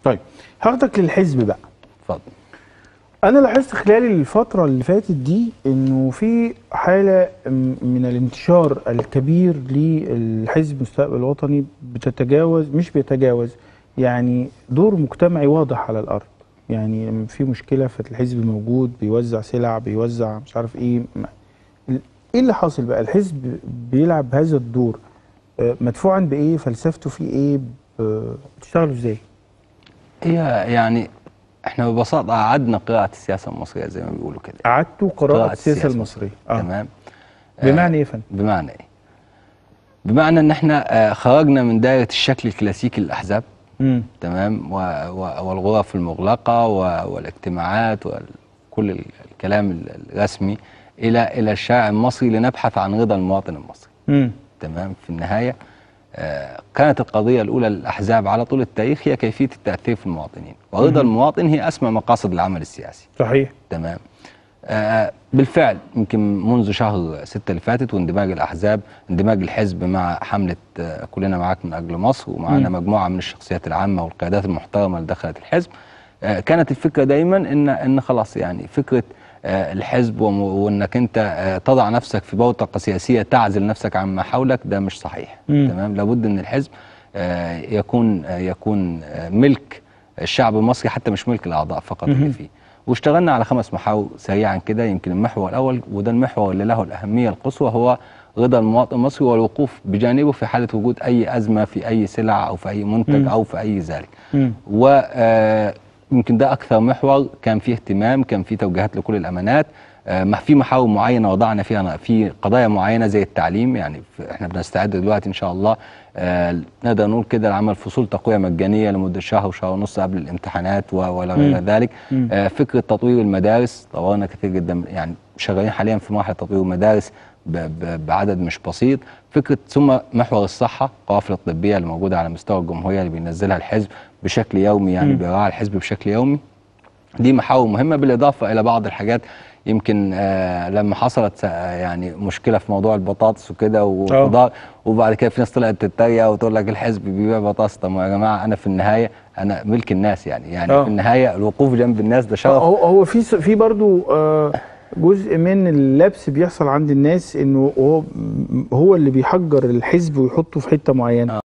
طيب هاخدك للحزب بقى اتفضل انا لاحظت خلال الفتره اللي فاتت دي انه في حاله م- من الانتشار الكبير للحزب المستقبل الوطني بتتجاوز مش بيتجاوز يعني دور مجتمعي واضح على الارض يعني لما في مشكله فالحزب موجود بيوزع سلع بيوزع مش عارف ايه م- ال- ايه اللي حاصل بقى الحزب بيلعب هذا الدور آه، مدفوعا بايه فلسفته فيه ايه ب- بتشتغلوا ازاي هي يعني احنا ببساطه قعدنا قراءه السياسه المصريه زي ما بيقولوا كده قعدتوا قراءه السياسه المصريه آه. تمام بمعنى ايه يا فندم بمعنى ايه بمعنى ان احنا آه، خرجنا من دائره الشكل الكلاسيكي للاحزاب مم. تمام و- و- والغرف المغلقه و- والاجتماعات وكل ال- الكلام ال- الرسمي الى الى الشارع المصري لنبحث عن رضا المواطن المصري مم. تمام في النهايه آه، كانت القضيه الاولى للاحزاب على طول التاريخ هي كيفيه التاثير في المواطنين ورضا المواطن هي اسمى مقاصد العمل السياسي صحيح تمام آه بالفعل يمكن منذ شهر ستة اللي فاتت واندماج الأحزاب اندماج الحزب مع حملة آه كلنا معاك من أجل مصر ومعنا مم. مجموعة من الشخصيات العامة والقيادات المحترمة اللي دخلت الحزب آه كانت الفكرة دايما إن إن خلاص يعني فكرة آه الحزب وم- وإنك أنت آه تضع نفسك في بوتقة سياسية تعزل نفسك عما حولك ده مش صحيح مم. تمام لابد إن الحزب آه يكون آه يكون آه ملك الشعب المصري حتى مش ملك الأعضاء فقط مهم. اللي فيه واشتغلنا على خمس محاور سريعا كده يمكن المحور الاول وده المحور اللي له الاهميه القصوى هو رضا المواطن المصري والوقوف بجانبه في حاله وجود اي ازمه في اي سلعه او في اي منتج مم. او في اي ذلك مم. ويمكن ده اكثر محور كان فيه اهتمام كان فيه توجيهات لكل الامانات آه، ما في محاور معينه وضعنا فيها في قضايا معينه زي التعليم يعني في- احنا بنستعد دلوقتي ان شاء الله آه، نقدر نقول كده لعمل فصول تقويه مجانيه لمده شهر وشهر ونص قبل الامتحانات و- ولا غير مم. ذلك مم. آه، فكره تطوير المدارس طورنا كثير جدا يعني شغالين حاليا في مرحله تطوير المدارس ب- ب- بعدد مش بسيط فكره ثم محور الصحه القوافل الطبيه اللي موجوده على مستوى الجمهوريه اللي بينزلها الحزب بشكل يومي يعني مم. بيراعي الحزب بشكل يومي دي محاور مهمه بالاضافه الى بعض الحاجات يمكن آه لما حصلت آه يعني مشكله في موضوع البطاطس وكده والخضار وبعد كده في ناس طلعت تتريق وتقول لك الحزب بيبيع بطاطس طب يا جماعه انا في النهايه انا ملك الناس يعني يعني آه. في النهايه الوقوف جنب الناس ده شرف هو هو في س- في برضو آه، جزء من اللبس بيحصل عند الناس انه هو هو اللي بيحجر الحزب ويحطه في حته معينه